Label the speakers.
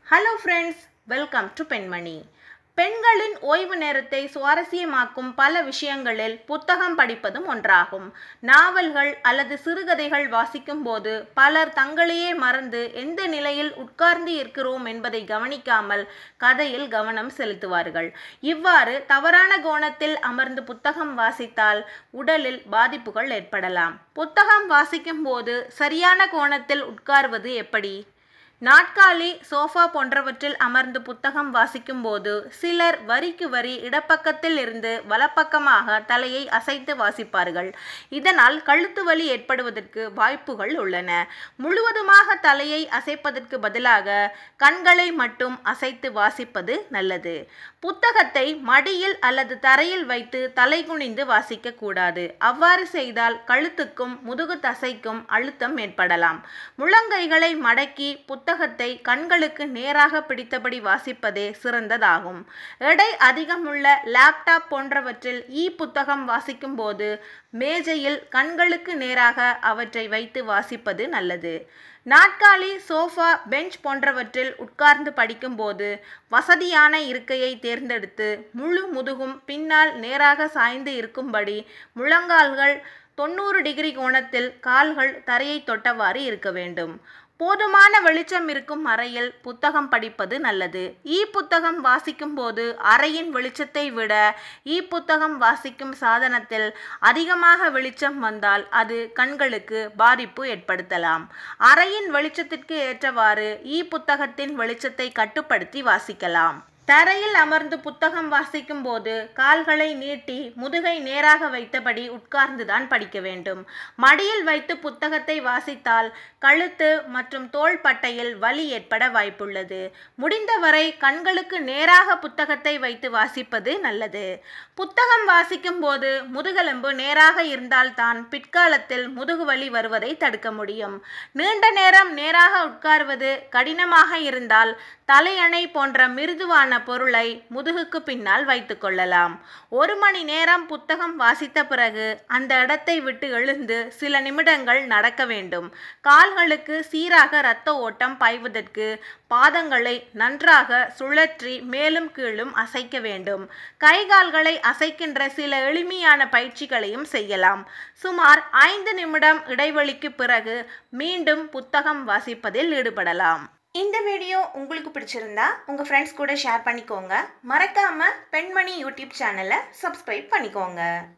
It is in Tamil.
Speaker 1: ஹலோ ஃப்ரெண்ட்ஸ் வெல்கம் டு பெண்மணி பெண்களின் ஓய்வு நேரத்தை சுவாரஸ்யமாக்கும் பல விஷயங்களில் புத்தகம் படிப்பதும் ஒன்றாகும் நாவல்கள் அல்லது சிறுகதைகள் வாசிக்கும் போது பலர் தங்களையே மறந்து எந்த நிலையில் உட்கார்ந்து இருக்கிறோம் என்பதை கவனிக்காமல் கதையில் கவனம் செலுத்துவார்கள் இவ்வாறு தவறான கோணத்தில் அமர்ந்து புத்தகம் வாசித்தால் உடலில் பாதிப்புகள் ஏற்படலாம் புத்தகம் வாசிக்கும் போது சரியான கோணத்தில் உட்கார்வது எப்படி நாட்காலி சோஃபா போன்றவற்றில் அமர்ந்து புத்தகம் வாசிக்கும்போது சிலர் வரிக்கு வரி இடப்பக்கத்தில் இருந்து வலப்பக்கமாக தலையை அசைத்து வாசிப்பார்கள் இதனால் கழுத்து வலி ஏற்படுவதற்கு வாய்ப்புகள் உள்ளன முழுவதுமாக தலையை அசைப்பதற்கு பதிலாக கண்களை மட்டும் அசைத்து வாசிப்பது நல்லது புத்தகத்தை மடியில் அல்லது தரையில் வைத்து தலை குனிந்து வாசிக்க கூடாது அவ்வாறு செய்தால் கழுத்துக்கும் முதுகு தசைக்கும் அழுத்தம் ஏற்படலாம் முழங்கைகளை மடக்கி புத்தகத்தை கண்களுக்கு நேராக பிடித்தபடி வாசிப்பதே சிறந்ததாகும் எடை அதிகமுள்ள லேப்டாப் போன்றவற்றில் இ புத்தகம் வாசிக்கும் போது மேஜையில் கண்களுக்கு நேராக அவற்றை வைத்து வாசிப்பது நல்லது நாட்காலி சோஃபா பெஞ்ச் போன்றவற்றில் உட்கார்ந்து படிக்கும்போது வசதியான இருக்கையை தேர்ந்தெடுத்து முழு முதுகும் பின்னால் நேராக சாய்ந்து இருக்கும்படி முழங்கால்கள் தொண்ணூறு டிகிரி கோணத்தில் கால்கள் தரையை தொட்டவாறு இருக்க வேண்டும் போதுமான வெளிச்சம் இருக்கும் அறையில் புத்தகம் படிப்பது நல்லது இ புத்தகம் வாசிக்கும் போது அறையின் வெளிச்சத்தை விட இ புத்தகம் வாசிக்கும் சாதனத்தில் அதிகமாக வெளிச்சம் வந்தால் அது கண்களுக்கு பாதிப்பு ஏற்படுத்தலாம் அறையின் வெளிச்சத்திற்கு ஏற்றவாறு இ புத்தகத்தின் வெளிச்சத்தை கட்டுப்படுத்தி வாசிக்கலாம் தரையில் அமர்ந்து புத்தகம் வாசிக்கும் போது கால்களை நீட்டி முதுகை நேராக வைத்தபடி உட்கார்ந்துதான் படிக்க வேண்டும் மடியில் வைத்து புத்தகத்தை வாசித்தால் கழுத்து மற்றும் தோள் பட்டையில் வலி ஏற்பட வாய்ப்புள்ளது முடிந்தவரை கண்களுக்கு நேராக புத்தகத்தை வைத்து வாசிப்பது நல்லது புத்தகம் வாசிக்கும் போது முதுகெலும்பு நேராக இருந்தால்தான் பிற்காலத்தில் முதுகு வலி வருவதை தடுக்க முடியும் நீண்ட நேரம் நேராக உட்கார்வது கடினமாக இருந்தால் தலையணை போன்ற மிருதுவான பொருளை முதுகுக்கு பின்னால் வைத்து கொள்ளலாம் ஒரு மணி நேரம் புத்தகம் வாசித்த பிறகு அந்த இடத்தை விட்டு எழுந்து சில நிமிடங்கள் நடக்க வேண்டும் கால்களுக்கு சீராக இரத்த ஓட்டம் பாய்வதற்கு பாதங்களை நன்றாக சுழற்றி மேலும் கீழும் அசைக்க வேண்டும் கை கால்களை அசைக்கின்ற சில எளிமையான பயிற்சிகளையும் செய்யலாம் சுமார் ஐந்து நிமிடம் இடைவெளிக்கு பிறகு மீண்டும் புத்தகம் வாசிப்பதில் ஈடுபடலாம் இந்த வீடியோ உங்களுக்கு பிடிச்சிருந்தா உங்கள் ஃப்ரெண்ட்ஸ் கூட ஷேர் பண்ணிக்கோங்க மறக்காமல் பெண்மணி யூடியூப் சேனலை சப்ஸ்கிரைப் பண்ணிக்கோங்க